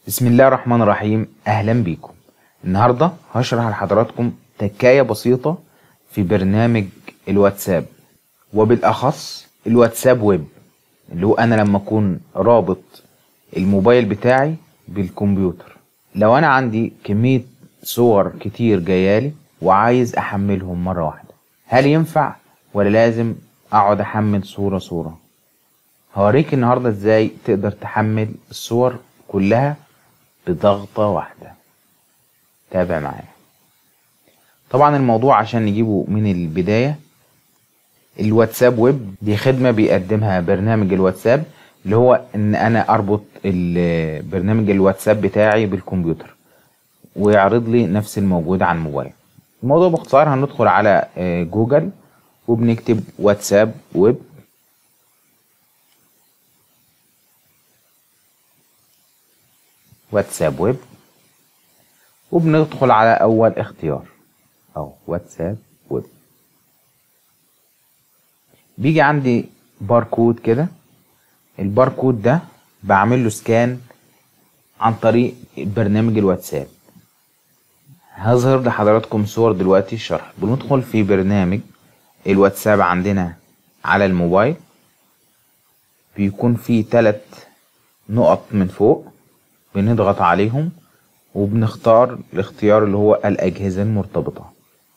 بسم الله الرحمن الرحيم اهلا بيكم النهارده هشرح لحضراتكم تكاية بسيطة في برنامج الواتساب وبالاخص الواتساب ويب اللي هو انا لما اكون رابط الموبايل بتاعي بالكمبيوتر لو انا عندي كمية صور كتير جايالي وعايز احملهم مرة واحدة هل ينفع ولا لازم اقعد احمل صورة صورة هوريك النهاردة ازاي تقدر تحمل الصور كلها بضغطة واحدة تابع معايا طبعا الموضوع عشان نجيبه من البداية الواتساب ويب دي خدمة بيقدمها برنامج الواتساب اللي هو ان انا اربط ال- برنامج الواتساب بتاعي بالكمبيوتر ويعرض لي نفس الموجود على الموبايل الموضوع باختصار هندخل على آه، جوجل وبنكتب واتساب ويب واتساب ويب وبندخل على اول اختيار او واتساب ويب بيجي عندي باركود كده الباركود ده بعمل له سكان عن طريق برنامج الواتساب هظهر لحضراتكم صور دلوقتي الشرح بندخل في برنامج الواتساب عندنا على الموبايل بيكون فيه تلات نقط من فوق بنضغط عليهم وبنختار الاختيار اللي هو الأجهزة المرتبطة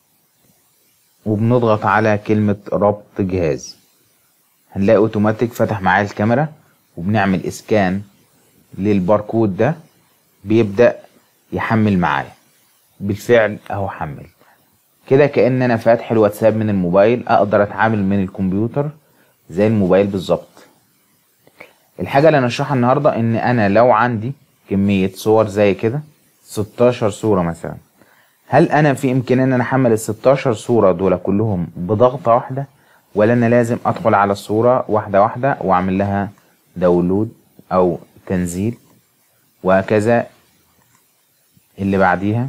وبنضغط على كلمة ربط جهاز هنلاقي اوتوماتيك فتح معايا الكاميرا وبنعمل اسكان للباركود ده بيبدأ يحمل معايا بالفعل اهو حمل كده كأن انا فاتح الواتساب من الموبايل اقدر اتعامل من الكمبيوتر زي الموبايل بالظبط الحاجة اللي هنشرحها النهاردة ان انا لو عندي كمية صور زي كده 16 صورة مثلا هل انا في امكاني ان انا احمل ال 16 صورة دول كلهم بضغطة واحدة ولا انا لازم ادخل على الصورة واحدة واحدة واعمل لها داونلود او تنزيل وهكذا اللي بعديها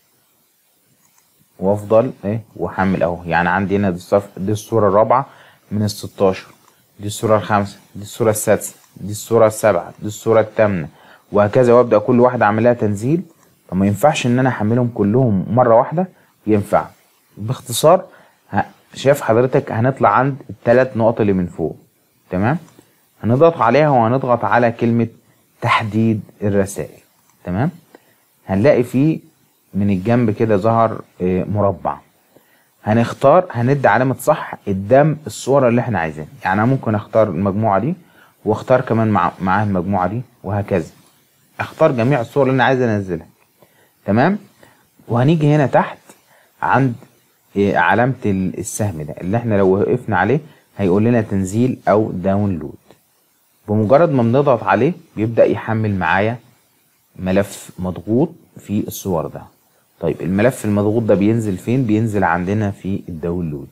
وافضل ايه واحمل اهو يعني عندي هنا دي, الصف... دي الصورة الرابعة من ال 16 دي الصورة الخامسة دي الصورة السادسة دي الصورة السابعة دي الصورة الثامنة وهكذا وابدا كل واحدة اعمل لها تنزيل طب ما ينفعش ان انا احملهم كلهم مرة واحدة ينفع باختصار ه... شايف حضرتك هنطلع عند الثلاث نقط اللي من فوق تمام هنضغط عليها وهنضغط على كلمة تحديد الرسائل تمام هنلاقي فيه من الجنب كده ظهر آه، مربع هنختار هندي علامة صح قدام الصورة اللي احنا عايزينها يعني انا ممكن اختار المجموعة دي واختار كمان مع معاها المجموعة دي وهكذا اختار جميع الصور اللي انا عايز انزلها تمام وهنيجي هنا تحت عند آه، علامة ال- السهم ده اللي احنا لو وقفنا عليه هيقول لنا تنزيل او داونلود بمجرد ما بنضغط عليه بيبدأ يحمل معايا ملف مضغوط في الصور ده طيب الملف المضغوط ده بينزل فين بينزل عندنا في الداونلود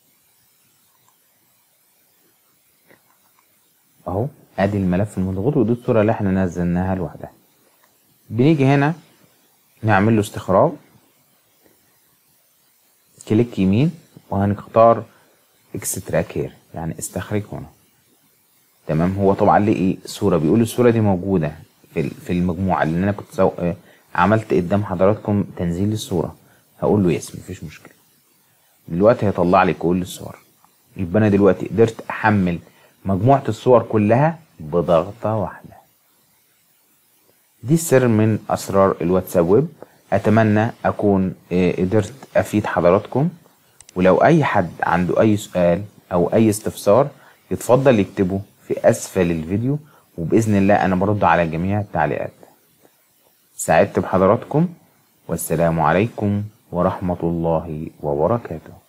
اهو ادي الملف المضغوط ودي الصورة اللي احنا نزلناها لوحدها بنيجي هنا نعمل له استخراج كليك يمين وهنختار اكستراك هير يعني استخرج هنا تمام هو طبعا ليه ايه صورة بيقول الصورة دي موجودة في ال- في المجموعة اللي انا كنت سو... آه، عملت قدام حضراتكم تنزيل الصورة هقول له يس مفيش مشكلة دلوقتي هيطلع لي كل الصور يبقى انا دلوقتي قدرت احمل مجموعة الصور كلها بضغطة واحدة دي السر من اسرار الواتساب ويب اتمنى اكون آه، قدرت افيد حضراتكم ولو اي حد عنده اي سؤال او اي استفسار يتفضل يكتبه في اسفل الفيديو وباذن الله انا برد على جميع التعليقات سعدت بحضراتكم والسلام عليكم ورحمة الله وبركاته